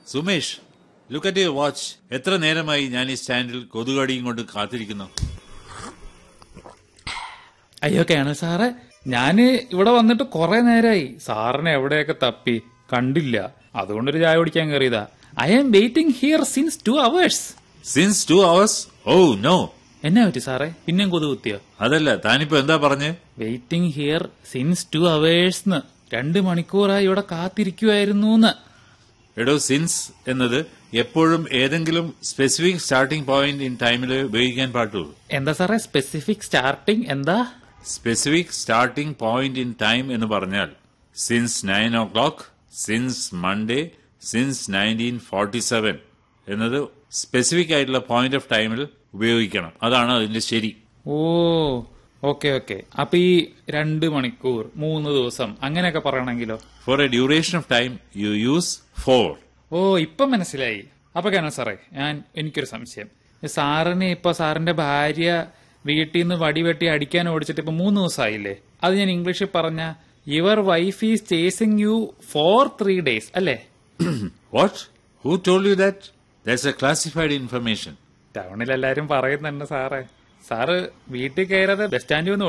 Sumesh look at your watch എത്ര നേരമായി ഞാൻ ഈ സ്റ്റാൻഡിൽ കൊതുകടിയും കൊണ്ട് കാത്തിരിക്കുന്നു അയ്യോ കേണൽ സാറേ ഞാന് ഇവിടെ വന്നിട്ട് കുറെ നേരമായി സാറിനെ എവിടെയൊക്കെ തപ്പി കണ്ടില്ല അതുകൊണ്ടൊരു ചായ കുടിക്കാൻ കയറിയതാ I am waiting here since two hours since two hours oh no എന്നാ പറ്റി സാറേ പിന്നെയും കൊതു കുത്തിയോ അതല്ല താനിപ്പോ എന്താ പറഞ്ഞേ waiting here since two hours രണ്ട് മണിക്കൂറായി ഇവിടെ കാത്തിരിക്കുമായിരുന്നു എടോ സിൻസ് എന്നത് എപ്പോഴും ഏതെങ്കിലും സ്പെസിഫിക് സ്റ്റാർട്ടിംഗ് പോയിന്റ് ഇൻ ടൈമിൽ ഉപയോഗിക്കാൻ പാടുള്ളൂ എന്താ സാറേ സ്പെസിഫിക് സ്റ്റാർട്ടിംഗ് എന്താ specific starting point in time എന്ന് പറഞ്ഞാൽ since nine o'clock since Monday since nineteen forty seven എന്നത് സ്പെസിഫിക് ആയിട്ടുള്ള പോയിന്റ് ഓഫ് ടൈമിൽ ഉപയോഗിക്കണം അതാണ് അതിന്റെ ശരി ഓ ഓക്കെ ഓക്കെ അപ്പൊ ഈ രണ്ട് മണിക്കൂർ മൂന്ന് ദിവസം അങ്ങനെയൊക്കെ പറയണമെങ്കിലോ for a duration of time you use for ഓ ഇപ്പൊ മനസ്സിലായി അപ്പൊ കാണാം സാറേ ഞാൻ എനിക്കൊരു സംശയം സാറിന് ഇപ്പൊ സാറിന്റെ ഭാര്യ വീട്ടിൽ നിന്ന് വടിവെട്ടി അടിക്കാൻ ഓടിച്ചിട്ട് ഇപ്പൊ മൂന്ന് ദിവസമായില്ലേ അത് ഞാൻ ഇംഗ്ലീഷിൽ പറഞ്ഞ your wife is chasing you for three days അല്ലേ what who told you that that's a classified information ടൗണിൽ എല്ലാരും പറയുന്നുണ്ട് സാറേ സാറ് വീട്ടിൽ കയറാതെ ബസ് സ്റ്റാൻഡിൽ വന്ന്